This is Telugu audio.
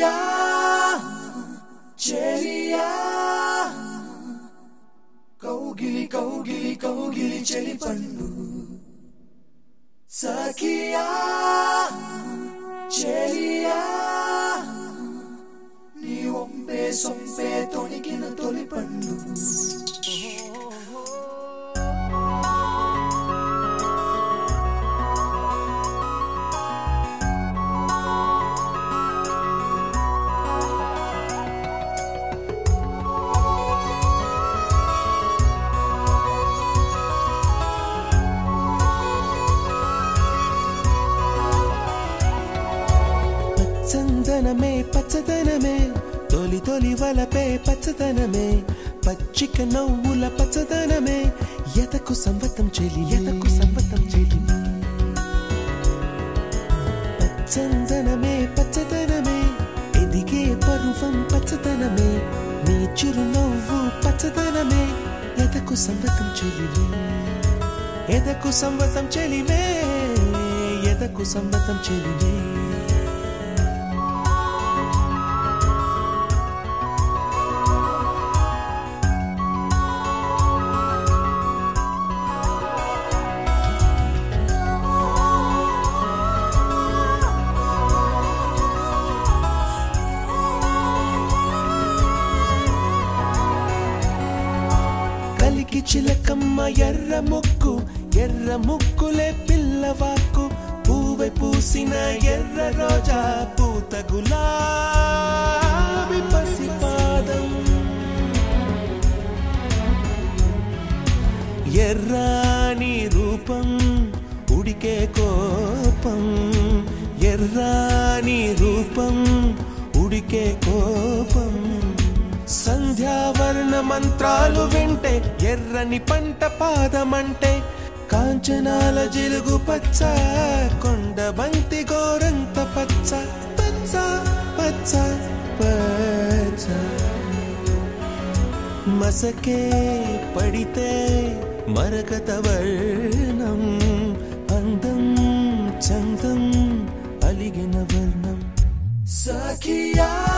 సఖియా చెలియా కౌగిలి కౌగిలి కౌగిలి చెలి పండు సఖియా చెలియా నీ ఒంపే సొంపే తొణికిన తొలి పండు పచ్చందనమే పచ్చదనమే తొలి తొలి వలపే పచ్చదనమే పచ్చిక నవ్వుల పచ్చదనమే ఎతకు సంవతం చెలి ఎతకు సంవతం చెలి పచ్చందనమే పచ్చదనమే ఎదిగే పరువం పచ్చదనమే నీ చిరునవ్వు పచ్చదనమే ఎతకు సంవతం చెలివే ఎదకు సంవతం చెలివే ఎదకు సంవతం చెలివే కలికి చిలకమ్మ ఎర్ర ముక్కు ఎర్ర ముక్కులే పిల్లవాకు పూవె పూసిన ఎర్ర రోజా పూత గులాబీ పసిపాదం ఎర్రాని రూపం ఉడికే కోపం ఎర్రాని రూపం ఉడికే కోపం సంధ్యావర్ణ మంత్రాలు వింటే ఎర్రని పంట పాదమంటే కాంచనాల జిలుగు పచ్చ కొండ బంతి గోరంత పచ్చ పచ్చ పచ్చ పచ్చ మసకే పడితే మరకత వర్ణం అందం చందం అలిగిన వర్ణం సఖియా